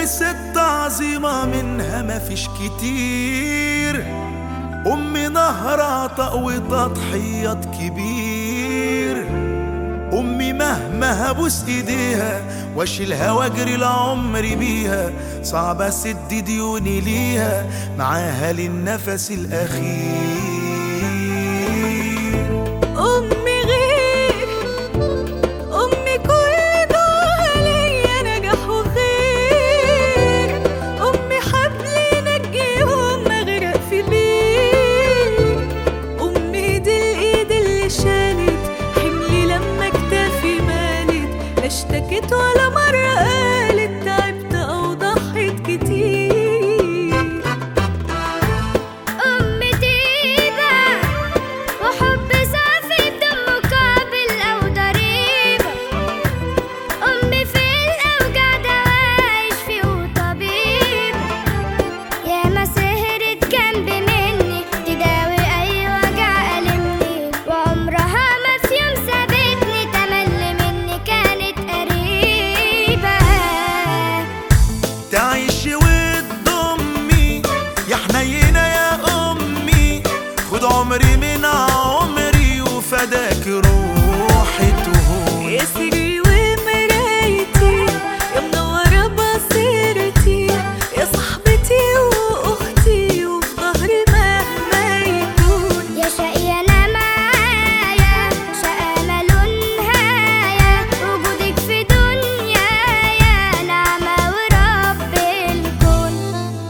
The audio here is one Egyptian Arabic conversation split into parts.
ست عظيمة منها مفيش كتير أمي نهر عطاء وتضحيات كبير أمي مهما هبوس إيديها واشيلها واجري لعمري بيها صعب أسد ديوني ليها معاها للنفس الأخير أمي غير أمي كل دعاها ليا نجاح وخير أمي حبل ينجيهم مغرق في بير أمي دي الإيد اللي شالت حملي لما كتافي مالت لا اشتكت ولا مرة قالت تعبت أو ضحيت كتير أمي طيبة وحب صافي بدون مقابل أو ضريبة أمي في الأوجع دواء يشفي وطبيبة ياما سهرت جنبي مني تداوي أي وجع ألمني وعمرها ما في يوم سابتني تملي مني كانت قريبة تعيشي ود امي يا حنينه يا امي خد عمري من عمري وفداك روحي تهون يا سري ومرايتي يا منورة بصيرتي يا صاحبتي وأختي وفي ظهري مهما يكون يا شقيانة معايا شقا مالو نهاية وجودك في دنيايا نعمة ورب الكون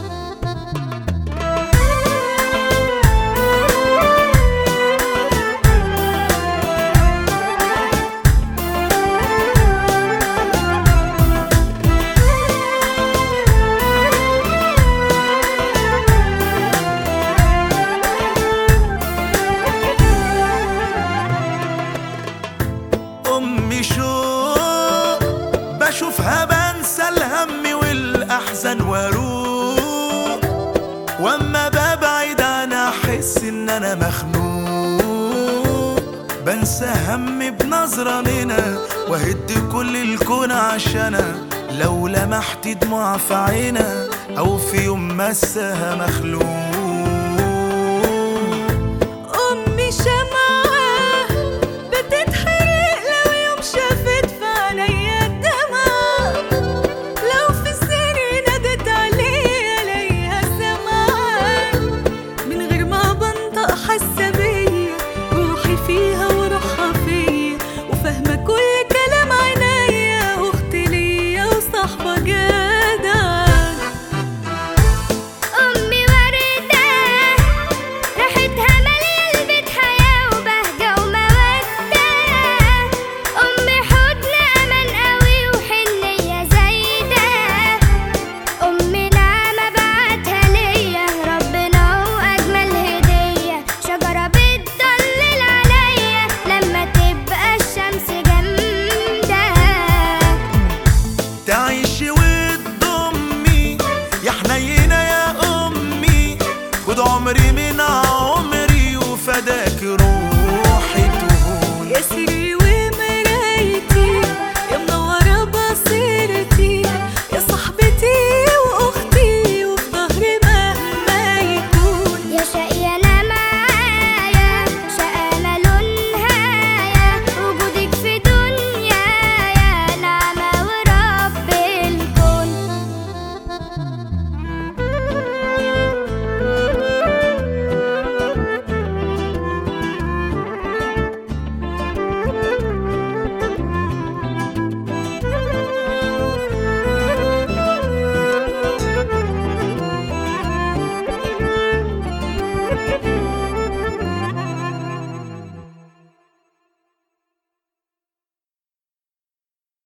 امي شوق بشوفها بنسى الهم والاحزان واروق واما ببعد انا احس ان انا مخنوق بنسى همي بنظرة منها وهد كل الكون عشانها لو لمحت دموع في عينها او في يوم مسها مخلوق أمي شمعة بتتحرق لو يوم شافت في عينيا الدمع لو في السر نادت عليا الاقيها سامعة من غير ما بنطق حاسة بيا روحي فيها وروحها فيا وفاهمة كل كلام عينيا أختي ليا وصاحبة جدعة أمي وردة ريحتها مالية البيت حياة وبهجة ومودة أمي حضن أمان قوي وحنية زايدة أمي نعمة بعتها ليا ربنا وأجمل هدية شجرة بتضلل عليا لما تبقى الشمس جامدة تعيشي ود امي يا حنينه يا امي خد عمري من